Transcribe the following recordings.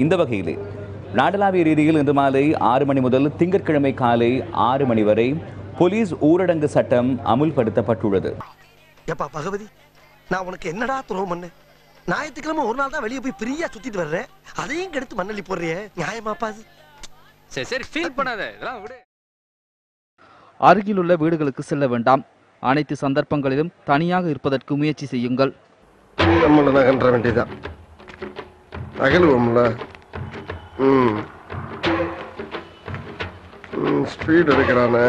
இந்த வகையிலே நாடளாவிய ரீதியில் இன்று மாலை ஆறு மணி முதல் திங்கட்கிழமை காலை ஆறு மணி வரை போலீஸ் ஊரடங்கு சட்டம் அமுல்படுத்தப்பட்டுள்ளது ஏப்பா பகவதி நான் உனக்கு என்னடா துரோகம் பண்ணேன் ஞாயிற்றுக்கிழமை ஒரு நாள் தான் வெளியே போய் ஃப்ரீயா சுத்திட்டு வர்றேன் அதையும் கெடுத்து மண்ணள்ளி போடுறியே நியாயமாப்பா அது சரி சரி ஃபீல் பண்ணாத இதெல்லாம் விடு அருகிலுள்ள வீடுகளுக்கு செல்ல வேண்டாம் அனைத்து சந்தர்ப்பங்களிலும் தனியாக இருப்பதற்கு முயற்சி செய்யுங்கள் நம்மள நகன்ற வேண்டியதான் அகலுவோம்ல ம் ஸ்பீட் எடுக்கிறானே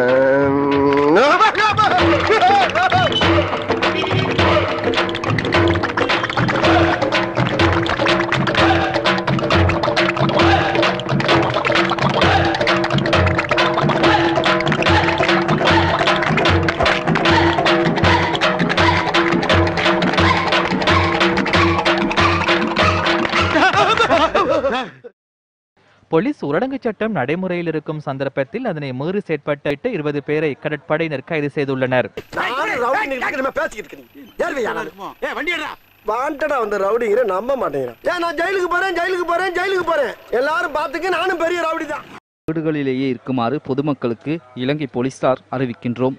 போலீஸ் ஊரடங்கு சட்டம் நடைமுறையில் இருக்கும் சந்தர்ப்பத்தில் அதனை மீறி செயற்பட்ட இருபது பேரை கடற்படையினர் கைது செய்துள்ளனர் நானும் ரவுடி நிறுத்தி நம்ம பேசிக்கிட்டு இருக்கீங்க ஏர்வையா நான் வாண்டடா வந்த ரவுடிங்கிற நம்ப மாட்டேங்கிறான் ஏன் நான் ஜெயிலுக்கு போறேன் ஜெயிலுக்கு போறேன் ஜெயிலுக்கு போறேன் எல்லாரும் பார்த்துக்க நானும் பெரிய ரவுடி தான் வீடுகளிலேயே இருக்குமாறு பொதுமக்களுக்கு இலங்கை போலீசார் அறிவிக்கின்றோம்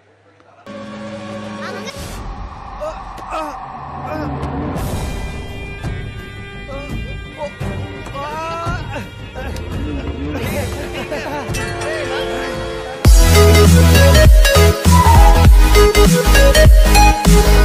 Thank you.